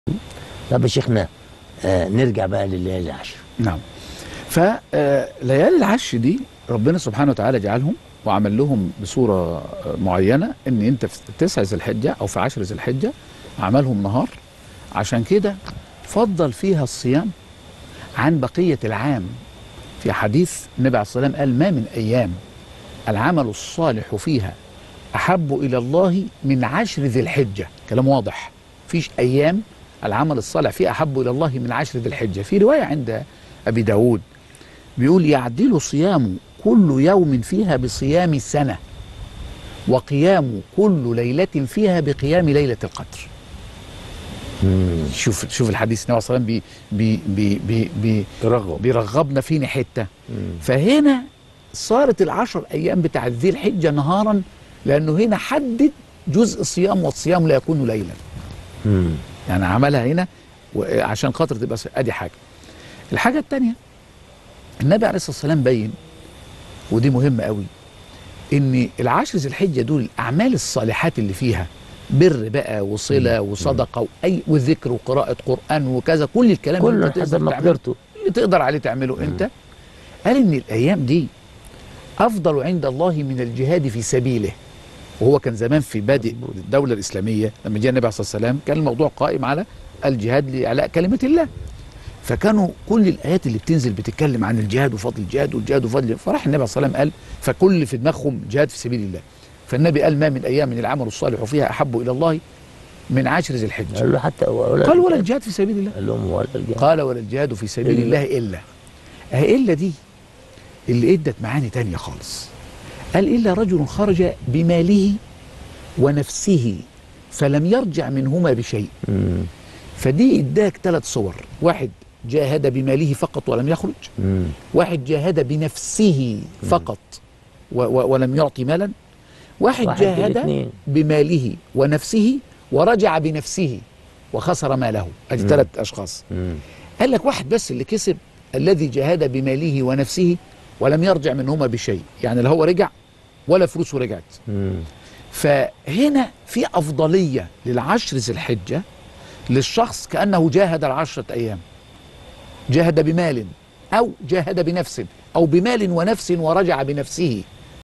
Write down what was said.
طب يا شيخنا آه نرجع بقى لليالي العشر نعم فليالي العش دي ربنا سبحانه وتعالى جعلهم وعمل لهم بصورة آه، معينة ان انت في تسع ذي الحجة او في عشر ذي الحجة عملهم نهار عشان كده فضل فيها الصيام عن بقية العام في حديث النبي عليه الصلاة والسلام قال ما من أيام العمل الصالح فيها أحب إلى الله من عشر ذي الحجة كلام واضح فيش أيام العمل الصالح فيها أحب إلى الله من عشر ذي الحجة في رواية عند أبي داود بيقول يعدل صيام كل يوم فيها بصيام سنة وقيام كل ليلة فيها بقيام ليلة القدر شوف شوف الحديث النبي صلى الله عليه وسلم بي بي بي بي ترغب بيرغبنا فينا حته فهنا صارت العشر ايام بتاع ذي الحجه نهارا لانه هنا حدد جزء الصيام والصيام لا يكون ليلا مم. يعني عملها هنا و- عشان خاطر تبقى س- ادي حاجه الحاجه الثانيه النبي عليه الصلاه والسلام بين ودي مهمه قوي ان العشر ذي الحجه دول الاعمال الصالحات اللي فيها بر بقى وصله وصدقه واي وذكر وقراءه قران وكذا كل الكلام اللي كله انت حسب تقدر تعمله مقدرته اللي تقدر عليه تعمله انت قال ان الايام دي افضل عند الله من الجهاد في سبيله وهو كان زمان في بادئ الدوله الاسلاميه لما جاء النبي عليه الصلاه والسلام كان الموضوع قائم على الجهاد لاعلاء كلمه الله فكانوا كل الايات اللي بتنزل بتتكلم عن الجهاد وفضل الجهاد والجهاد وفضل فراح النبي عليه الصلاه والسلام قال فكل في دماغهم جهاد في سبيل الله فالنبي قال ما من ايام من العمل الصالح فيها احب الى الله من عشر ذي الحجه قال له حتى ولا قال ولا الجهاد في سبيل الله قال لهم ولا الجهاد قال ولا الجهاد في سبيل إلا. الله إلا أهي إلا دي اللي إدت معاني تانية خالص قال إلا رجل خرج بماله ونفسه فلم يرجع منهما بشيء مم. فدي إداك ثلاث صور واحد جاهد بماله فقط ولم يخرج مم. واحد جاهد بنفسه فقط و و ولم يعطي مالا واحد, واحد جاهد بالاثنين. بماله ونفسه ورجع بنفسه وخسر ماله ادي ثلاث اشخاص مم. قال لك واحد بس اللي كسب الذي جاهد بماله ونفسه ولم يرجع منهما بشيء يعني لا هو رجع ولا فلوسه رجعت مم. فهنا في أفضلية للعشر ذي الحجة للشخص كأنه جاهد العشرة أيام جاهد بمال أو جاهد بنفس أو بمال ونفس ورجع بنفسه